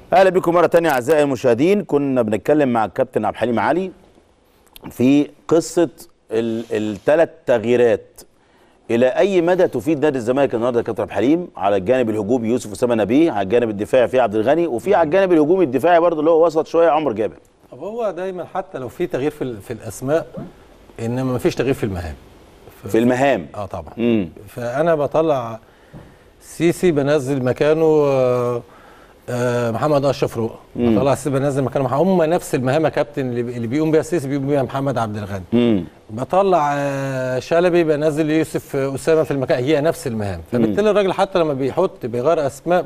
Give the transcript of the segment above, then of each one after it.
اهلا بكم مره تانية اعزائي المشاهدين كنا بنتكلم مع الكابتن عبد الحليم علي في قصه الثلاث تغييرات الى اي مدى تفيد نادي الزمالك النهارده يا كابتن عبد الحليم على الجانب الهجومي يوسف اسامه نبيه على الجانب الدفاعي في عبد الغني وفي على الجانب الهجومي الدفاعي برضه اللي هو وسط شويه عمرو جابر طب هو دايما حتى لو في تغيير في ال- في الاسماء انما ما فيش تغيير في المهام في المهام اه طبعا امم فانا بطلع سيسي بنزل مكانه آه، آه، محمد اشرف رؤى بطلع سيسي بنزل مكانه محمد هم نفس المهام يا كابتن اللي اللي بيقوم بيها سيسي بيقوم بيها محمد عبد الغني امم بطلع آه، شلبي بنزل يوسف آه، اسامه في المكان هي نفس المهام فبالتالي الراجل حتى لما بيحط بيغير اسماء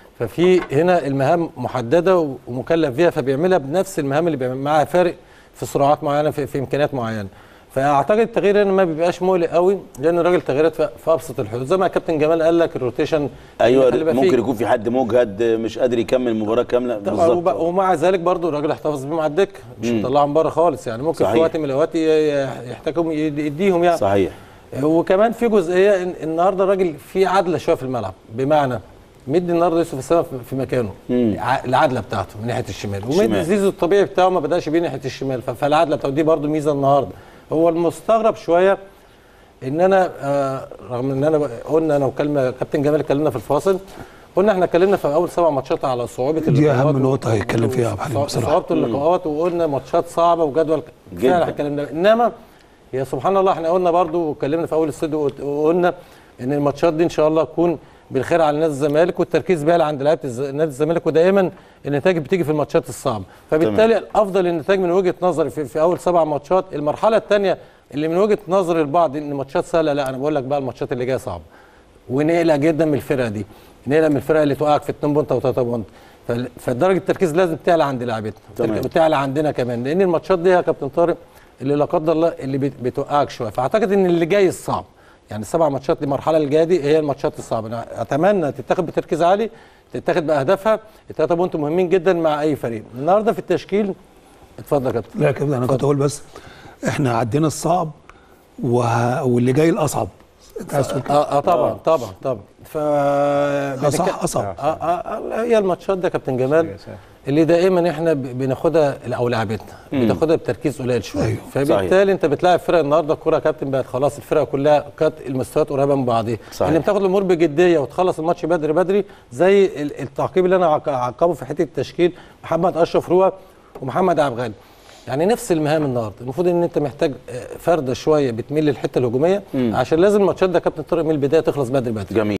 ففي هنا المهام محدده ومكلف فيها فبيعملها بنفس المهام اللي بيعمل معاها فارق في سرعات معينه في, في امكانيات معينه فاعتقد التغيير هنا ما بيبقاش مقلق قوي لان الراجل تغييرات في في ابسط الحدود زي ما الكابتن جمال قال لك الروتيشن ايوه اللي بيبقى ممكن فيه. يكون في حد مجهد مش قادر يكمل المباراه كامله طبعا وب- بالظبط ومع ذلك برضو الراجل احتفظ بيهم على الدكه مش مطلعهم بره خالص يعني ممكن صحيح. في وقت من الاوقات ي- يحتاجهم يد- يديهم يعني صحيح وكمان في جزئيه إن النهارده الراجل في عدله شويه في الملعب بمعنى مدي النهارده يوسف السما في- في مكانه ع- العدله بتاعته من ناحيه الشمال الشمال. ومدي زيزو الطبيعي بتاعه ما بداش بيه ناحيه الشمال ف- فالعدله بتاعته دي برده ميزه النهارده هو المستغرب شويه ان انا آه رغم ان انا قلنا انا وكلمه كابتن جمال اتكلمنا في الفاصل قلنا احنا اتكلمنا في اول سبع ماتشات على صعوبه دي أهم اللقاءات و- نقطة هيتكلم فيها عبد الحليم صع- بصراحة. صعوبه اللقاءات وقلنا ماتشات صعبه وجدول جداً. فعلا اتكلمنا انما يا سبحان الله احنا قلنا برضو واتكلمنا في اول استوديو وقلت- وقلنا ان الماتشات دي ان شاء الله تكون بالخير على نادي الزمالك والتركيز بقى عند لعيبه الز- نادي الزمالك ودائما النتائج بتيجي في الماتشات الصعبه فبالتالي الافضل النتائج من وجهه نظري في, في اول سبع ماتشات المرحله الثانيه اللي من وجهه نظر البعض ان ماتشات سهله لا انا بقول لك بقى الماتشات اللي جايه صعبه ونقلق جدا من الفرقه دي نقلق من الفرقه اللي توقعك في 2 بونت او 3 بونت فال- فدرجه التركيز لازم تعلى عند لعيبتنا تمام. وتعلى عندنا كمان لان الماتشات دي يا كابتن طارق اللي لا قدر الله اللي بت- بتوقعك شويه فاعتقد ان اللي جاي الصعب يعني السبع ماتشات دي المرحله اللي جايه دي هي الماتشات الصعبه انا اتمنى تتاخد بتركيز عالي تتاخد باهدافها الثلاثه بونت مهمين جدا مع اي فريق النهارده في التشكيل اتفضل يا كابتن لا يا كابتن انا كنت اقول بس احنا عدينا الصعب وه... واللي جاي الاصعب انت عايز تقول كده اه, آه طبعا طبعا طبعا ف صح اصعب آه آه آه هي الماتشات ده يا كابتن جمال اللي دائما احنا ب- بناخدها او لعبتنا بتاخدها بتركيز قليل شويه أيوه. فبالتالي انت بتلاعب فرق النهارده الكوره يا كابتن بقت خلاص الفرق كلها كانت المستويات قريبه من بعضها صحيح. اللي بتاخد الامور بجديه وتخلص الماتش بدري بدري زي ال- التعقيب اللي انا عق- عقبه في حته التشكيل محمد اشرف روى ومحمد عبد الغني يعني نفس المهام النهارده المفروض ان انت محتاج آه، فرده شويه بتميل للحته الهجوميه عشان لازم الماتشات ده يا كابتن طارق من البدايه تخلص بدري بدري جميل